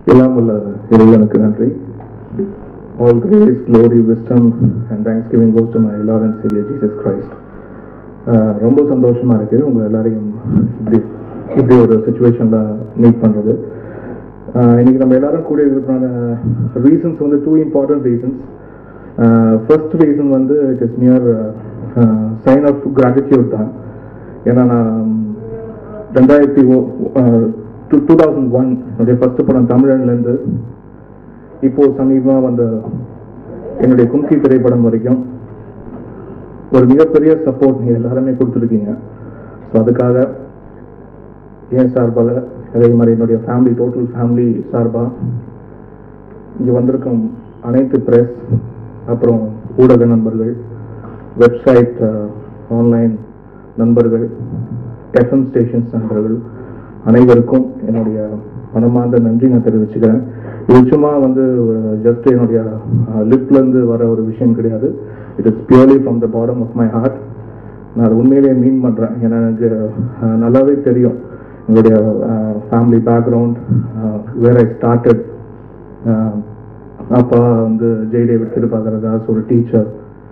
எல்லாம் உள்ள இறைவனுக்கு நன்றி all grace glory wisdom and thanksgiving goes to my lord and saviour Jesus Christ ரொம்ப சந்தோஷமா இருக்கு உங்க எல்லாரையும் இப்படி இப்படி ஒரு சுச்சுவேஷன்ல மீட் பண்றது ஆஹ் இன்னைக்கு நம்ம எல்லாரும் கூட இருக்கிறான ரீசன்ஸ் வந்து two important reasons first reason வந்து it is near sign of gratitude தான் ஏன்னா நான் ரெண்டாயிரத்தி டூ டூ தௌசண்ட் ஒன் என்னுடைய ஃபர்ஸ்ட் படம் தமிழன்லேருந்து இப்போ சமீபமாக வந்த என்னுடைய கும்கி திரைப்படம் வரைக்கும் ஒரு மிகப்பெரிய சப்போர்ட் நீங்கள் எல்லாருமே கொடுத்துருக்கீங்க ஸோ அதுக்காக என் சார்பாக அதே மாதிரி என்னுடைய ஃபேமிலி டோட்டல் ஃபேமிலி சார்பாக இங்கே வந்திருக்கும் அனைத்து ப்ரெஸ் அப்புறம் ஊடக நண்பர்கள் வெப்சைட் ஆன்லைன் நண்பர்கள் எஃப்எம் ஸ்டேஷன்ஸ் நண்பர்கள் அனைவருக்கும் என்னுடைய மனமார்ந்த நன்றி நான் தெரிவிச்சுக்கிறேன் இது சும்மா வந்து ஜஸ்ட் என்னுடைய லிப்லேருந்து வர ஒரு விஷயம் கிடையாது it is purely from the bottom of my heart நான் அதை உண்மையிலேயே மீன் பண்ணுறேன் ஏன்னா எனக்கு அஹ், நல்லாவே தெரியும் எங்களுடைய family background where I started அப்பா வந்து ஜெய் டேவிட் திருப்பாக்கரதாஸ் ஒரு டீச்சர்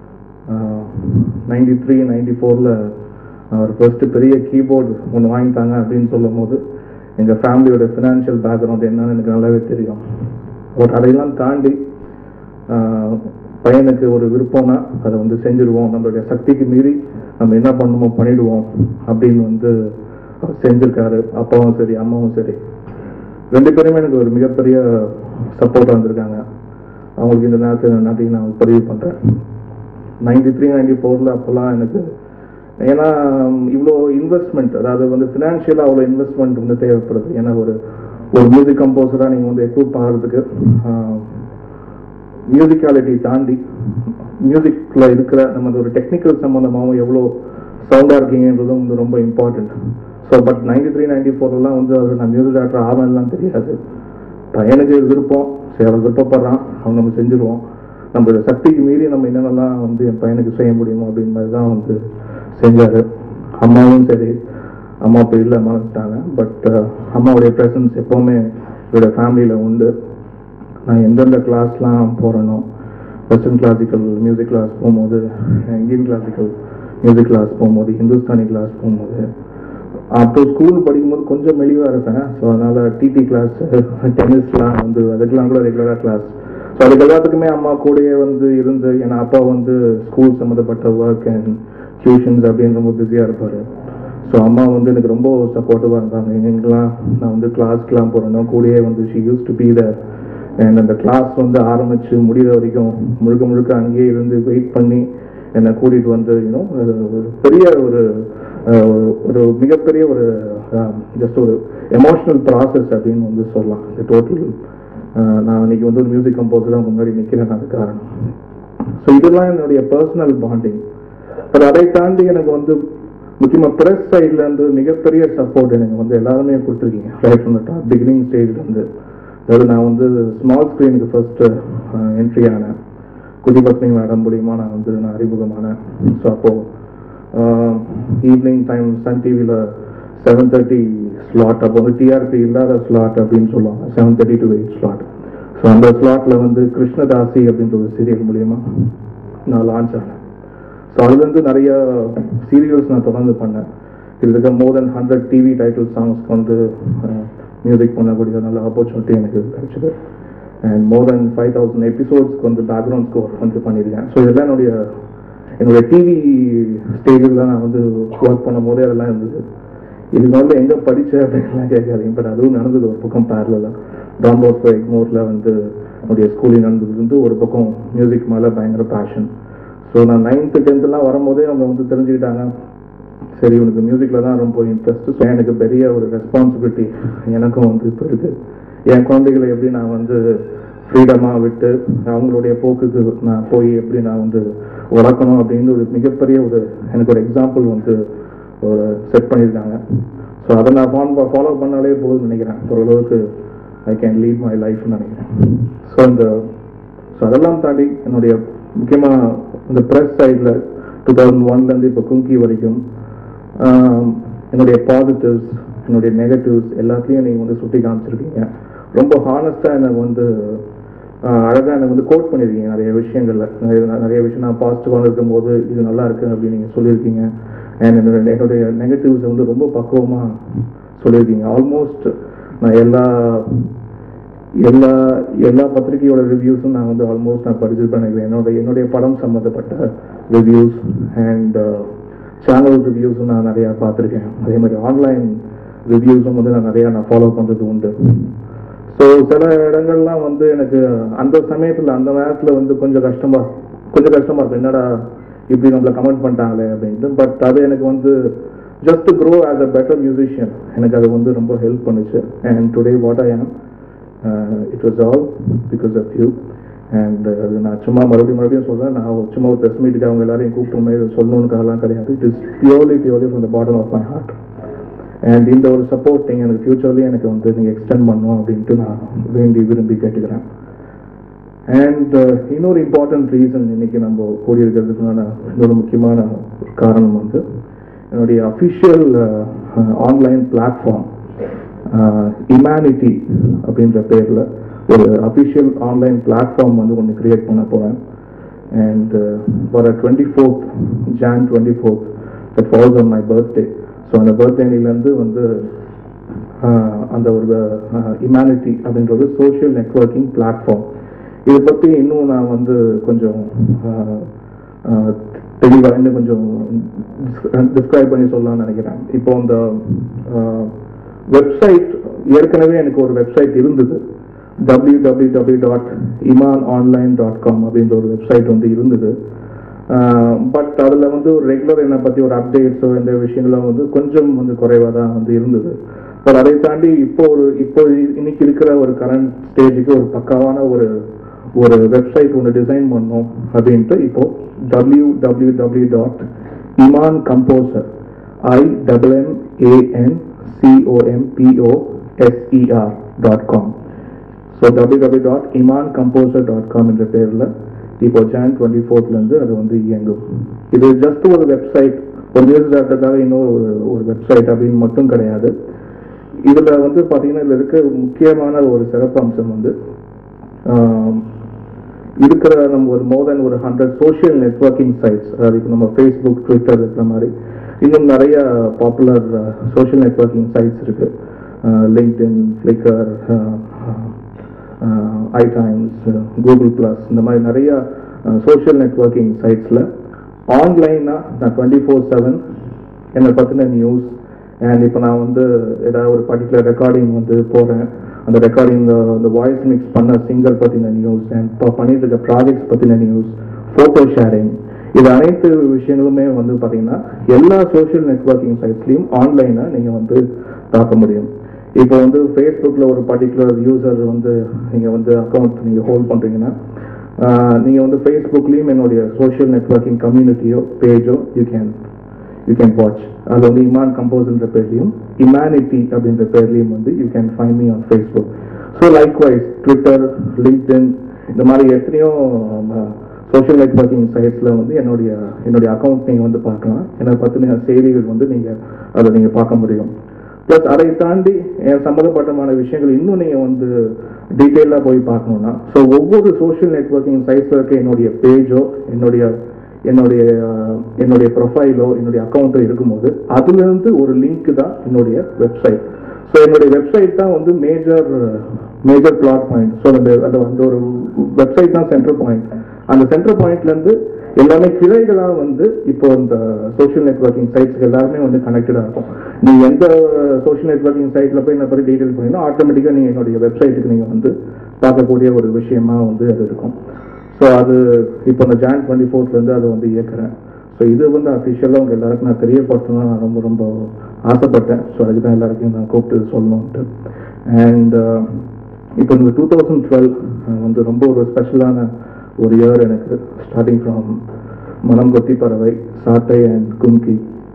நைன்டி த்ரீ நைன்டி ஃபோரில் அவர் ஃபர்ஸ்ட்டு பெரிய கீபோர்டு ஒன்று வாங்கிட்டாங்க அப்படின்னு சொல்லும் போது எங்கள் ஃபேமிலியோட ஃபினான்ஷியல் பேக்ரவுண்ட் என்னன்னு எனக்கு நல்லாவே தெரியும் பட் அதையெல்லாம் தாண்டி ஆஹ், பையனுக்கு ஒரு விருப்பம்னா அதை வந்து செஞ்சுடுவோம் நம்மளுடைய சக்திக்கு மீறி நம்ம என்ன பண்ணணுமோ பண்ணிடுவோம் அப்படின்னு வந்து அவர் செஞ்சிருக்காரு அப்பாவும் சரி அம்மாவும் சரி ரெண்டு பேருமே எனக்கு ஒரு மிகப்பெரிய சப்போர்ட்டாக இருந்திருக்காங்க அவங்களுக்கு இந்த நேரத்தில் நன்றி நான் பதிவு பண்ணுறேன் நைன்டி த்ரீ நைன்டி ஃபோரில் அப்போல்லாம் எனக்கு ஏன்னா இவ்வளோ இன்வெஸ்ட்மெண்ட் அதாவது வந்து ஃபினான்ஷியலாக அவ்வளோ இன்வெஸ்ட்மெண்ட் வந்து தேவைப்படுது ஏன்னா ஒரு ஒரு மியூசிக் கம்போசராக நீங்கள் வந்து எக்யூப் ஆகிறதுக்கு மியூசிக்காலிட்டி தாண்டி மியூசிக்கில் இருக்கிற நம்ம ஒரு டெக்னிக்கல் சம்மந்தமாகவும் எவ்வளோ சவுண்டாக இருக்கீங்கன்றதும் வந்து ரொம்ப important so but ninety three ninety ஃபோர்லாம் வந்து அவர் நான் மியூசிக் டேரக்டர் ஆவேன்லாம் தெரியாது பையனுக்கு விருப்பம் சரி அவர் விருப்பப்படுறான் அவன் நம்ம செஞ்சுருவோம் நம்மளோட சக்திக்கு மீறி நம்ம என்னென்னலாம் வந்து என் பையனுக்கு செய்ய முடியுமோ அப்படின்னு மாதிரி தான் வந்து செஞ்சாரு அம்மாவும் சரி அம்மா இப்போ இல்லை மறந்துட்டாங்க பட் அம்மாவுடைய ப்ரெசன்ஸ் எப்போவுமே என்னோட ஃபேமிலியில் உண்டு நான் எந்தெந்த கிளாஸ்லாம் போகிறேனோ வெஸ்டர்ன் கிளாசிக்கல் மியூசிக் கிளாஸ் போகும்போது இந்தியன் கிளாசிக்கல் மியூசிக் கிளாஸ் போகும்போது ஹிந்துஸ்தானி கிளாஸ் போகும்போது அப்போ ஸ்கூல் படிக்கும்போது கொஞ்சம் மெலிவாக இருப்பேன் ஸோ அதனால் டிடி கிளாஸ் டென்னிஸ்லாம் வந்து அதுக்கெல்லாம் கூட ரெகுலராக கிளாஸ் ஸோ அதுக்கு எல்லாத்துக்குமே அம்மா கூடயே வந்து இருந்து ஏன்னா அப்பா வந்து ஸ்கூல் சம்மந்தப்பட்ட ஒர்க் அண்ட் டியூஷன்ஸ் அப்படின்னு ரொம்ப பிஸியாக இருப்பார் ஸோ அம்மா வந்து எனக்கு ரொம்ப சப்போர்ட்டிவாக இருந்தாங்க எங்கெங்கெல்லாம் நான் வந்து கிளாஸ்க்கெலாம் போகிறேனோ கூடயே வந்து she used to be there and அந்த கிளாஸ் வந்து ஆரம்பித்து முடிகிற வரைக்கும் முழுக்க முழுக்க அங்கேயே இருந்து வெயிட் பண்ணி என்னை கூட்டிகிட்டு வந்து இன்னும் பெரிய ஒரு அஹ், ஒரு மிகப்பெரிய ஒரு ஜஸ்ட் ஒரு எமோஷ்னல் ப்ராசஸ் அப்படின்னு வந்து சொல்லலாம் இந்த டோட்டல் நான் இன்னைக்கு வந்து ஒரு மியூசிக் கம்போசராக முன்னாடி நிற்கிறேன் அது காரணம் ஸோ இதெல்லாம் என்னுடைய பர்சனல் பாண்டிங் பட் அதை தாண்டி எனக்கு வந்து முக்கியமாக ப்ரெஸ் சைட்ல இருந்து மிகப்பெரிய சப்போர்ட் எனக்கு வந்து எல்லாருமே கொடுத்துருக்கீங்க right from the top beginning ஸ்டேஜ்ல இருந்து அதாவது நான் வந்து ஸ்மால் ஸ்க்ரீனுக்கு ஃபர்ஸ்ட் என்ட்ரி ஆனேன் குதிபத்னி மேடம் மூலியமா நான் வந்து நான் அறிமுகமானேன் ஸோ அப்போ ஈவினிங் டைம் சன் டிவியில் செவன் தேர்ட்டி ஸ்லாட் அப்போ வந்து டிஆர்பி இல்லாத ஸ்லாட் அப்படின்னு சொல்லுவாங்க seven thirty to eight slot so அந்த ஸ்லாட்ல வந்து கிருஷ்ணதாசி அப்படின்ற ஒரு சீரியல் மூலியமா நான் லான்ச் ஆனேன் ஸோ அதுலேருந்து நிறைய சீரியல்ஸ் நான் தொடர்ந்து பண்ணேன் கிட்டத்தட்ட more than hundred TV title சாங்ஸ்க்கு வந்து மியூசிக் பண்ணக்கூடிய நல்ல ஆப்பர்ச்சுனிட்டி எனக்கு கிடைச்சது and more than five thousand எபிசோட்ஸ்க்கு வந்து பேக்ரவுண்ட் ஸ்கோர் வந்து பண்ணியிருக்கேன் ஸோ இதெல்லாம் என்னுடைய என்னுடைய டிவி ஸ்டேஜில் நான் வந்து ஒர்க் பண்ணும் போதே அதெல்லாம் இருந்தது இதுக்கு வந்து எங்கே படிச்ச அப்படின்லாம் கேட்காதீங்க பட் அதுவும் நடந்தது ஒரு பக்கம் பேரலாக டான் போஸ்கோ எக்மோரில் வந்து என்னுடைய ஸ்கூலிங் நடந்தது வந்து ஒரு பக்கம் மியூசிக் மேலே பயங்கர பேஷன் ஸோ நான் நைன்த்து டென்த்துலாம் வரும்போதே அவங்க வந்து தெரிஞ்சுக்கிட்டாங்க சரி உனக்கு மியூசிக்கில் தான் ரொம்ப இன்ட்ரெஸ்ட் ஸோ எனக்கு பெரிய ஒரு ரெஸ்பான்சிபிலிட்டி எனக்கும் வந்து இப்போ இருக்குது என் குழந்தைகளை எப்படி நான் வந்து ஃப்ரீடமாக விட்டு அவங்களுடைய போக்குக்கு நான் போய் எப்படி நான் வந்து வளர்க்கணும் அப்படின்னு ஒரு மிகப்பெரிய ஒரு எனக்கு ஒரு எக்ஸாம்பிள் வந்து ஒரு செட் பண்ணியிருக்காங்க ஸோ அதை நான் ஃபாலோ ஃபாலோ பண்ணாலே போதும்னு நினைக்கிறேன் ஓரளவுக்கு ஐ கேன் லீட் மை லைஃப்னு நினைக்கிறேன் ஸோ இந்த ஸோ அதெல்லாம் தாண்டி என்னுடைய முக்கியமாக இந்த ப்ரெஸ் சைடில் டூ தௌசண்ட் ஒன்லேருந்து இப்போ குங்கி வரைக்கும் ஆஹ், என்னுடைய பாசிட்டிவ்ஸ் என்னுடைய நெகட்டிவ்ஸ் எல்லாத்தையும் நீங்கள் வந்து சுட்டி காமிச்சிருக்கீங்க ரொம்ப ஹானஸ்டாக எனக்கு வந்து அழகாக எனக்கு வந்து கோட் பண்ணியிருக்கீங்க நிறைய விஷயங்கள்ல நிறைய நிறைய விஷயம் நான் பாசிட்டிவாக இருக்கும்போது இது நல்லா இருக்கு அப்படின்னு நீங்கள் சொல்லியிருக்கீங்க அண்ட் என்னோட என்னுடைய நெகட்டிவ்ஸை வந்து ரொம்ப பக்குவமாக சொல்லியிருக்கீங்க ஆல்மோஸ்ட் நான் எல்லா எல்லா எல்லா பத்திரிகையோட ரிவ்யூஸும் நான் வந்து ஆல்மோஸ்ட் நான் படிச்சிருப்பேன் நினைக்கிறேன் என்னோட என்னுடைய படம் சம்மந்தப்பட்ட ரிவ்யூஸ் அண்ட் சேனல் ரிவ்யூஸும் நான் நிறையா பார்த்துருக்கேன் அதே மாதிரி ஆன்லைன் ரிவ்யூஸும் வந்து நான் நிறையா நான் ஃபாலோ பண்ணுறது உண்டு ஸோ சில இடங்கள்லாம் வந்து எனக்கு அந்த சமயத்தில் அந்த நேரத்தில் வந்து கொஞ்சம் கஷ்டமா கொஞ்சம் கஷ்டமா இருக்கும் என்னடா இப்படி நம்மள கமெண்ட் பண்ணிட்டாங்களே அப்படின்ட்டு பட் அது எனக்கு வந்து just grow as a better musician எனக்கு அது வந்து ரொம்ப ஹெல்ப் பண்ணுச்சு and today what I am it was all because of you and அது நான் சும்மா மறுபடியும் மறுபடியும் சொல்கிறேன் நான் ஒரு சும்மா ஒரு ப்ரெஸ் மீட்டுக்கு அவங்க எல்லாரையும் கூப்பிட்டு இது சொல்லணுன்றதுக்காகலாம் கிடையாது it is purely purely from the bottom of my heart and இந்த ஒரு சப்போர்ட் நீங்கள் எனக்கு ஃப்யூச்சர்லேயும் எனக்கு வந்து நீங்கள் எக்ஸ்டெண்ட் பண்ணணும் அப்படின்ட்டு நான் வேண்டி விரும்பி கேட்டுக்கிறேன் அண்ட் இன்னொரு இம்பார்ட்டன்ட் ரீசன் இன்னைக்கு நம்ம கூடியிருக்கிறதுக்கான இன்னொரு முக்கியமான ஒரு காரணம் வந்து என்னுடைய அஃபிஷியல் ஆன்லைன் பிளாட்ஃபார்ம் இமானிட்டி அப்படின்ற பேரில் ஒரு அஃபிஷியல் ஆன்லைன் பிளாட்ஃபார்ம் வந்து ஒன்று கிரியேட் பண்ண போகிறேன் அண்ட் வர twenty fourth June twenty fourth that falls on my birthday so அந்த பர்த்டேலேருந்து வந்து ஆஹ், அந்த ஒரு இமானிட்டி அப்படின்றது சோஷியல் நெட்வொர்க்கிங் பிளாட்ஃபார்ம் இதை பற்றி இன்னும் நான் வந்து கொஞ்சம் தெளிவாக இன்னும் கொஞ்சம் டிஸ்கிரைப் பண்ணி சொல்லலாம்னு நினைக்கிறேன் இப்போ அந்த வெப்சைட் ஏற்கனவே எனக்கு ஒரு வெப்சைட் இருந்தது W W W dot Imman online dot com அப்படின்ற ஒரு வெப்சைட் வந்து இருந்தது பட் அதில் வந்து ஒரு ரெகுலர் என்னை பற்றி ஒரு அப்டேட்ஸோ இந்த விஷயங்களும் வந்து கொஞ்சம் வந்து குறைவாக தான் வந்து இருந்தது பட் அதை தாண்டி இப்போ ஒரு இப்போ இன்னைக்கு இருக்கிற ஒரு கரண்ட் ஸ்டேஜுக்கு ஒரு பக்காவான ஒரு ஒரு வெப்சைட் ஒன்று டிசைன் பண்ணோம் அப்படின்ட்டு இப்போ W W W dot Imman composer I double M A N C O M P O S E R dot com so W W dot Imman composer dot com என்ற பேரில் இப்போ ஜான் டுவெண்ட்டி ஃபோர்த்லேருந்து அது வந்து இயங்கும் இது ஜஸ்ட் ஒரு வெப்சைட் ஒரு நியூஸ் டேரக்டருக்காக இன்னொரு ஒரு ஒரு வெப்சைட் அப்படின்னு மட்டும் கிடையாது இதில் வந்து பார்த்தீங்கன்னா இதில் இருக்க முக்கியமான ஒரு சிறப்பு அம்சம் வந்து ஆம், இருக்கிற நம்ம ஒரு மோர் தென் ஒரு ஹண்ட்ரட் சோஷியல் நெட்வொர்க்கிங் சைட்ஸ் அதாவது இப்போ நம்ம ஃபேஸ்புக் ட்விட்டர் இருக்கிற மாதிரி இன்னும் நிறைய பாப்புலர் சோஷியல் நெட்வொர்க்கிங் சைட்ஸ் இருக்கு LinkedIn Flickr I times Google plus இந்த மாதிரி நிறைய சோஷியல் நெட்வொர்க்கிங் சைட்ஸில் ஆன்லைனாக நான் டுவெண்ட்டி ஃபோர் செவன் என்னை பற்றின நியூஸ் அண்ட் இப்போ நான் வந்து ஏதாவது ஒரு பர்டிகுலர் ரெக்கார்டிங் வந்து போகிறேன் அந்த ரெக்கார்டிங் அந்த வாய்ஸ் மிக்ஸ் பண்ண சிங்கர் பற்றின நியூஸ் அண்ட் இப்போ பண்ணிட்டு இருக்க ப்ராஜெக்ட்ஸ் பற்றின நியூஸ் ஃபோட்டோ ஷேரிங் இது அனைத்து விஷயங்களுமே வந்து பார்த்தீங்கன்னா எல்லா சோஷியல் நெட்வொர்க்கிங் சைட்ஸ்லையும் ஆன்லைனாக நீங்கள் வந்து பார்க்க முடியும் இப்போ வந்து ஃபேஸ்புக்கில் ஒரு பர்டிகுலர் யூசர் வந்து நீங்கள் வந்து அக்கௌண்ட் நீங்கள் ஹோல்ட் பண்ணுறீங்கன்னா நீங்கள் வந்து ஃபேஸ்புக்லேயும் என்னுடைய சோஷியல் நெட்வொர்க்கிங் கம்யூனிட்டியோ பேஜோ you can you can watch அது வந்து இமான் கம்போஸ்ன்ற பேர்லையும் இமானிட்டி அப்படின்ற பேர்லையும் வந்து you can find me on Facebook so likewise Twitter LinkedIn இந்த மாதிரி எத்தனையோ சோஷியல் நெட்வொர்க்கிங் சைட்ஸில் வந்து என்னுடைய என்னுடைய அக்கௌண்ட் நீங்கள் வந்து பார்க்கலாம் என்னை பற்றின செய்திகள் வந்து நீங்கள் அதை நீங்கள் பார்க்க முடியும் ப்ளஸ் அதை தாண்டி என் சம்மந்தப்பட்டமான விஷயங்கள் இன்னும் நீங்கள் வந்து டீட்டெயிலாக போய் பார்க்கணுன்னா ஸோ ஒவ்வொரு சோஷியல் நெட்வொர்க்கிங் சைட்ஸில் இருக்க என்னுடைய பேஜோ என்னுடைய என்னுடைய அஹ், என்னுடைய ப்ரொஃபைலோ என்னுடைய அக்கௌண்ட்டோ இருக்கும்போது அதுலேருந்து ஒரு லிங்க் தான் என்னுடைய வெப்சைட் ஸோ என்னுடைய வெப்சைட் தான் வந்து major major plot point so அந்த அது வந்து ஒரு வெப்சைட் தான் சென்டர் பாயிண்ட் அந்த சென்டர் பாயிண்ட்லேருந்து எல்லாமே கிளைகளாக வந்து இப்போ இந்த சோஷியல் நெட்வொர்க்கிங் சைட்ஸ் எல்லாருமே வந்து கனெக்டடாக இருக்கும் நீங்க எந்த சோஷியல் நெட்வொர்க்கிங் சைட்ல போய் என்ன பற்றி டீடைல் பண்ணீங்கன்னா ஆட்டோமேட்டிக்காக நீங்கள் என்னுடைய வெப்சைட்டுக்கு நீங்கள் வந்து பார்க்கக்கூடிய ஒரு விஷயமா வந்து அது இருக்கும் ஸோ அது இப்போ இந்த ஜான் டுவெண்ட்டி ஃபோர்த்லேருந்து அதை வந்து இயக்குறேன் ஸோ இது வந்து அஃபிஷியலாக உங்கள் எல்லாருக்கும் நான் தெரியப்படுத்தணும் நான் ரொம்ப ரொம்ப ஆசைப்பட்டேன் ஸோ அதுக்கு தான் எல்லாருக்கும் நான் கூப்பிட்டு சொல்லணுன்ட்டு அண்ட் இப்போ இந்த டூ தௌசண்ட் டுவெல் வந்து ரொம்ப ஒரு ஸ்பெஷலான ஒரு இயர் எனக்கு ஸ்டார்டிங் ஃப்ரம் மனம் கொத்தி பறவை சாட்டை அண்ட் கும்கி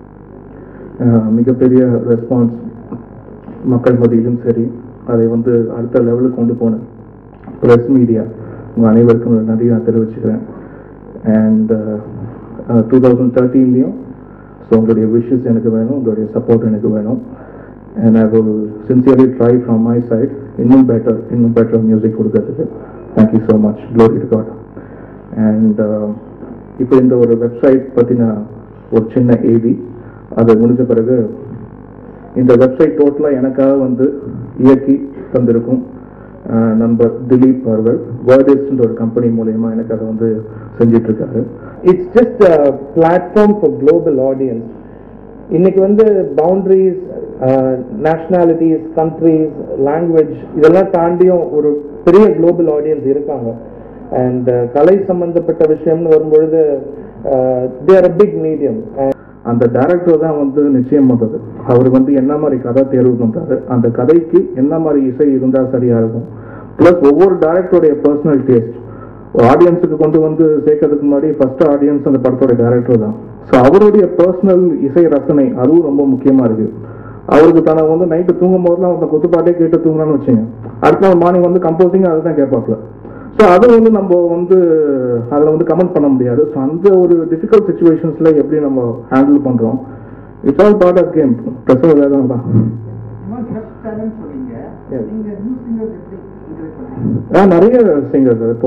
அஹ் மிகப்பெரிய ரெஸ்பான்ஸ் மக்கள் மத்தியிலும் சரி அதை வந்து அடுத்த லெவலுக்கு கொண்டு போனேன் ப்ரெஸ் மீடியா உங்கள் அனைவருக்கும் ஒரு நன்றி நான் தெரிவிச்சுக்கிறேன் அண்ட் டூ தௌசண்ட் தேர்ட்டீன்லேயும் ஸோ உங்களுடைய விஷஸ் எனக்கு வேணும் உங்களுடைய சப்போர்ட் எனக்கு வேணும் and I will sincerely try from my side இன்னும் better இன்னும் better music கொடுக்கறதுக்கு thank you so much glory to God and uh, இப்போ இந்த ஒரு வெப்சைட் பற்றின ஒரு சின்ன ஏவி அது முடிஞ்ச பிறகு இந்த வெப்சைட் டோட்டலாக எனக்காக வந்து இயக்கி தந்திருக்கும் அஹ், நண்பர் திலீப் அவர்கள் வேர்டிஸ்ன்ற ஒரு கம்பெனி மூலயமா எனக்கு அதை வந்து செஞ்சிட்டு இருக்காரு it's just platform for global audience இன்னைக்கு வந்து பவுண்டரிஸ் நேஷ்னாலிட்டிஸ் கண்ட்ரீஸ் லாங்குவேஜ் இதெல்லாம் தாண்டியும் ஒரு பெரிய குளோபல் ஆடியன்ஸ் இருக்காங்க அண்ட் கலை சம்பந்தப்பட்ட விஷயம்னு வரும்பொழுது தேர் அ பிக் மீடியம் அந்த டைரக்டர் தான் வந்து நிச்சயம் பண்றது அவர் வந்து என்ன மாதிரி கதை தேர்வு பண்றாரு அந்த கதைக்கு என்ன மாதிரி இசை இருந்தா சரியா இருக்கும் பிளஸ் ஒவ்வொரு டைரக்டருடைய பர்சனல் டேஸ்ட் ஆடியன்ஸுக்கு கொண்டு வந்து சேர்க்கறதுக்கு முன்னாடி ஃபர்ஸ்ட் ஆடியன்ஸ் அந்த படத்தோட டைரக்டர் தான் ஸோ அவருடைய பர்சனல் இசை ரசனை அதுவும் ரொம்ப முக்கியமா இருக்கு அவருக்கு தன வந்து நைட்டு தூங்கும் போதெல்லாம் அந்த குத்துப்பாட்டே கேட்டு தூங்கலாம்னு வச்சுங்க அடுத்த நாள் மார்னிங் வந்து கம்போசிங் அதை தான் கேட்பாப்ல ஸோ அதை வந்து நம்ம வந்து அதில் வந்து கமெண்ட் பண்ண முடியாது ஸோ அந்த ஒரு டிஃபிகல்ட் சுச்சுவேஷன்ஸில் எப்படி நம்ம ஹேண்டில் பண்ணுறோம் it's all part of game பிரசவ வேதம் தான் சொன்னீங்க Yes. நீங்க நியூ சிங்கர்ஸ் எப்படி encourage பண்ணுவீங்க ஆ நிறைய சிங்கர்ஸ் இப்போ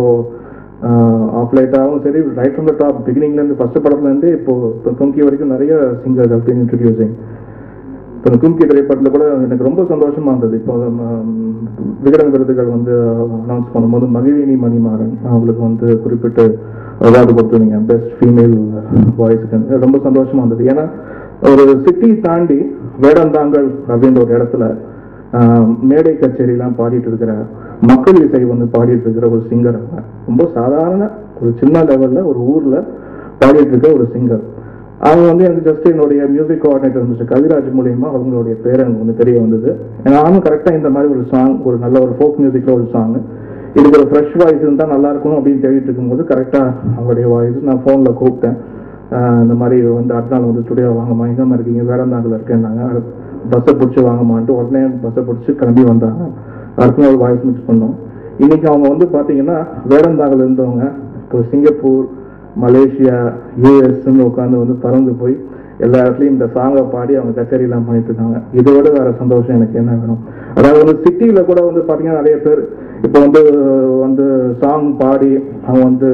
ஆஃப் லைட்டாகவும் சரி ரைட் ஃப்ரம் த டாப் பிகினிங்லேருந்து ஃபர்ஸ்ட் படத்துலேருந்து இப்போ இப்போ தும்கி வரைக்கும் நிறைய சிங்கர்ஸ் அப்படின்னு இன்ட்ரடியூசிங் இப்போ இந்த தும்கி திரைப்படத்தில் கூட எனக்கு ரொம்ப சந்தோஷமா இருந்தது இப்போ ம், விகடன் விருதுகள் வந்து அனௌன்ஸ் பண்ணும்போது மகிழினி மணிமாறன் அவங்களுக்கு வந்து குறிப்பிட்டு அவார்டு கொடுத்துருந்தீங்க பெஸ்ட் ஃபீமேல் வாய்ஸுக்கு ரொம்ப சந்தோஷமா இருந்தது ஏன்னா ஒரு சிட்டி தாண்டி வேடந்தாங்கல் அப்படின்ற ஒரு இடத்துல ஆஹ், மேடை கச்சேரிலாம் பாடிட்டு இருக்கிற மக்கள் இசை வந்து பாடிட்டு இருக்கிற ஒரு சிங்கர் அவங்க ரொம்ப சாதாரண ஒரு சின்ன லெவல்ல ஒரு ஊர்ல பாடிட்டு இருக்க ஒரு சிங்கர் அவங்க வந்து எனக்கு ஜஸ்ட் என்னுடைய மியூசிக் கோஆர்டினேட்டர் இருந்துச்சு கவிராஜ் மூலியமா அவங்களுடைய பேர் எனக்கு வந்து தெரிய வந்தது நானும் கரெக்டாக இந்த மாதிரி ஒரு சாங் ஒரு நல்ல ஒரு ஃபோக் மியூசிக்ல ஒரு சாங் இதுக்கு ஒரு ஃப்ரெஷ் வாய்ஸ் இருந்தால் நல்லா இருக்கணும் அப்படின்னு தேடிட்டு இருக்கும்போது கரெக்டாக அவங்களுடைய வாய்ஸ் நான் ஃபோனில் கூப்பிட்டேன் ஆஹ் இந்த மாதிரி வந்து அடுத்த நாள் வந்து ஸ்டுடியோ வாங்கம்மா எங்கே மாதிரி இருக்கீங்க வேடந்தாங்கில் இருக்கேன்னாங்க பஸ்ஸை பிடிச்சி வாங்கம்மான்ட்டு உடனே பஸ்ஸை பிடிச்சி கிளம்பி வந்தாங்க அடுத்த நாள் வாய்ஸ் மிக்ஸ் பண்ணோம் இன்னைக்கு அவங்க வந்து பார்த்தீங்கன்னா வேடந்தாங்கில் இருந்தவங்க இப்போ சிங்கப்பூர் மலேசியா யூஎஸ்ன்னு உட்காந்து வந்து பறந்து போய் எல்லா இடத்துலையும் இந்த சாங்கை பாடி அவங்க கச்சேரிலாம் பண்ணிட்டு இருக்காங்க இதை விட வேற சந்தோஷம் எனக்கு என்ன வேணும் அதாவது வந்து சிட்டியில கூட வந்து பாத்தீங்கன்னா நிறைய பேர் இப்போ வந்து வந்து சாங் பாடி அவங்க வந்து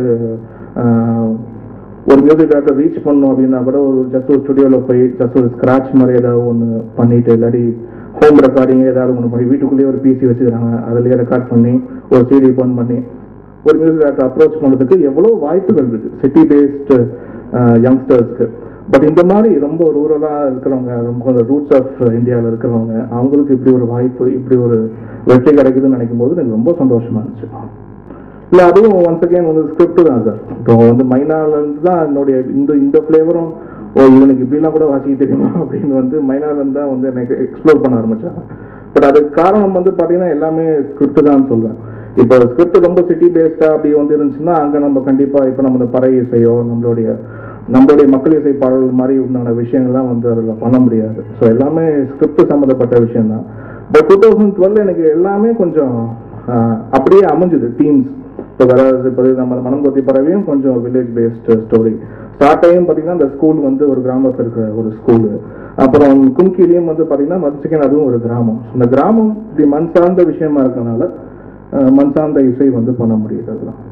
ஆஹ், ஒரு மியூசிக் டேரக்டர் ரீச் பண்ணணும் அப்படின்னா கூட ஒரு ஜஸ்ட் ஒரு ஸ்டுடியோவில் போய் ஜஸ்ட் ஒரு ஸ்க்ராட்ச் மாதிரி ஏதாவது ஒன்று பண்ணிட்டு இல்லாட்டி ஹோம் ரெக்கார்டிங் ஏதாவது ஒன்று பண்ணி வீட்டுக்குள்ளேயே ஒரு பிசி வச்சுக்கிறாங்க அதுலேயே ரெக்கார்ட் பண்ணி ஒரு சிடி ஃபோன் பண்ணி ஒரு மியூசிக் டேரக்டர் அப்ரோச் பண்ணுறதுக்கு எவ்வளோ வாய்ப்புகள் இருக்கு சிட்டி பேஸ்டு யங்ஸ்டர்ஸ்க்கு பட் இந்த மாதிரி ரொம்ப ரூரலாக இருக்கிறவங்க ரொம்ப அந்த ரூட்ஸ் ஆஃப் இந்தியாவில் இருக்கிறவங்க அவங்களுக்கு இப்படி ஒரு வாய்ப்பு இப்படி ஒரு வெற்றி கிடைக்குதுன்னு நினைக்கும் போது எனக்கு ரொம்ப சந்தோஷமா இருந்துச்சு இல்லை அதுவும் ஒன்ஸ் அகேன் வந்து ஸ்கிரிப்ட் தான் சார் இப்போ வந்து மைனால இருந்து தான் என்னுடைய இந்த இந்த ஃப்ளேவரும் ஓ இவனுக்கு இப்படிலாம் கூட வாசிக்க தெரியுமா அப்படின்னு வந்து மைனால இருந்து தான் வந்து எனக்கு எக்ஸ்ப்ளோர் பண்ண ஆரம்பிச்சாங்க பட் அதுக்கு காரணம் வந்து பார்த்தீங்கன்னா எல்லாமே ஸ்கிரிப்ட் தான் சொல்லுவேன் இப்போ ஸ்கிரிப்ட் ரொம்ப சிட்டி பேஸ்டா அப்படி வந்து இருந்துச்சுன்னா அங்கே நம்ம கண்டிப்பாக இப்போ நம்ம இந்த பறை இசையோ நம்மளுடைய நம்மளுடைய மக்கள் இசை பாடல் மாதிரி உண்டான விஷயங்கள்லாம் வந்து அதில் பண்ண முடியாது ஸோ எல்லாமே ஸ்கிரிப்ட் சம்மந்தப்பட்ட விஷயம் தான் பட் டூ தௌசண்ட் டுவெல் எனக்கு எல்லாமே கொஞ்சம் ஆஹ், அப்படியே அமைஞ்சுது டீம்ஸ் இப்போ வேற இப்போ நம்ம மனம் கொத்தி பறவையும் கொஞ்சம் வில்லேஜ் பேஸ்டு ஸ்டோரி ஸ்டார்டையும் பார்த்தீங்கன்னா இந்த ஸ்கூல் வந்து ஒரு கிராமத்தில் இருக்கிற ஒரு ஸ்கூலு அப்புறம் கும்கிலையும் வந்து பார்த்தீங்கன்னா மதுசிக்கன் அதுவும் ஒரு கிராமம் இந்த கிராமம் இப்படி மண் சார்ந்த விஷயமா இருக்கனால அஹ், மண் சார்ந்த இசை வந்து பண்ண முடியுது அதெல்லாம்